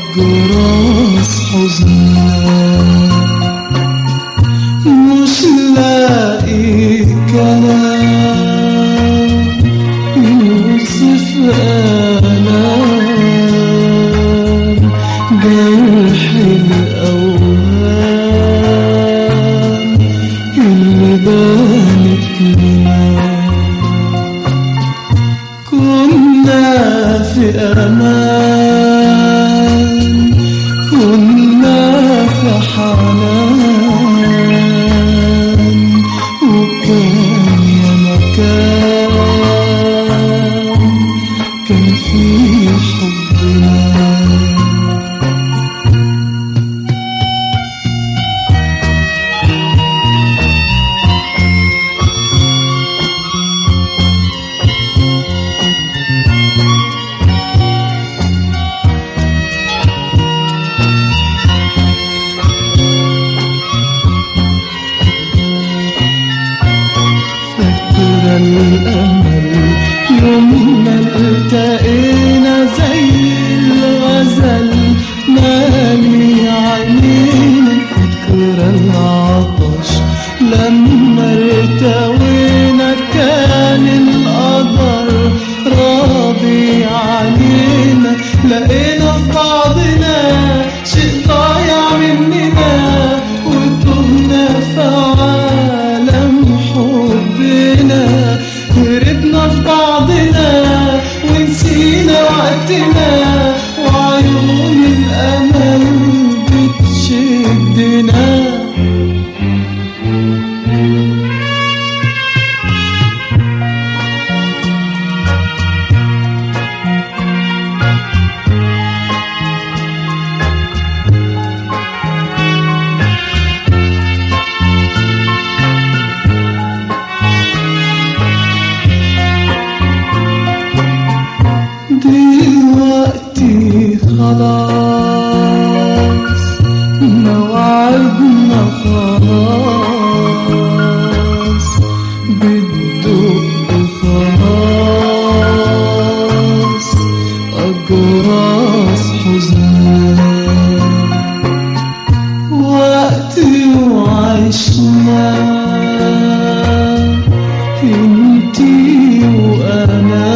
أجراس حزننا مش لاقي كلام يوصف آلام جرح الأوهام اللي بانت لنا كنا في أمان كنا في حنان وكان يا مكان كان في حبنا فاكرة الأمل يوم ما التقينا زي الغزل مالي عينينا فاكرة العطش لما ارتوينا كان القدر راضي علينا لقينا في بعضنا شيء ضايع مننا وتهنا في عالم حبنا هربنا في بعضنا ونسينا وقتنا وعيون الأمل بتشدنا دلوقتي خلاص موعدنا خلاص بتدق خلاص أجراس حزننا وقتي وعشنا انتي وانا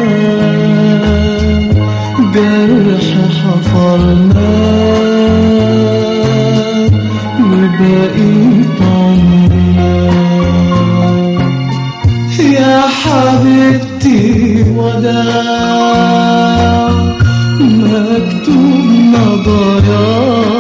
جرح حفرنا وبقيت عمرنا يا حبيبتي وداع مكتوبنا ضياع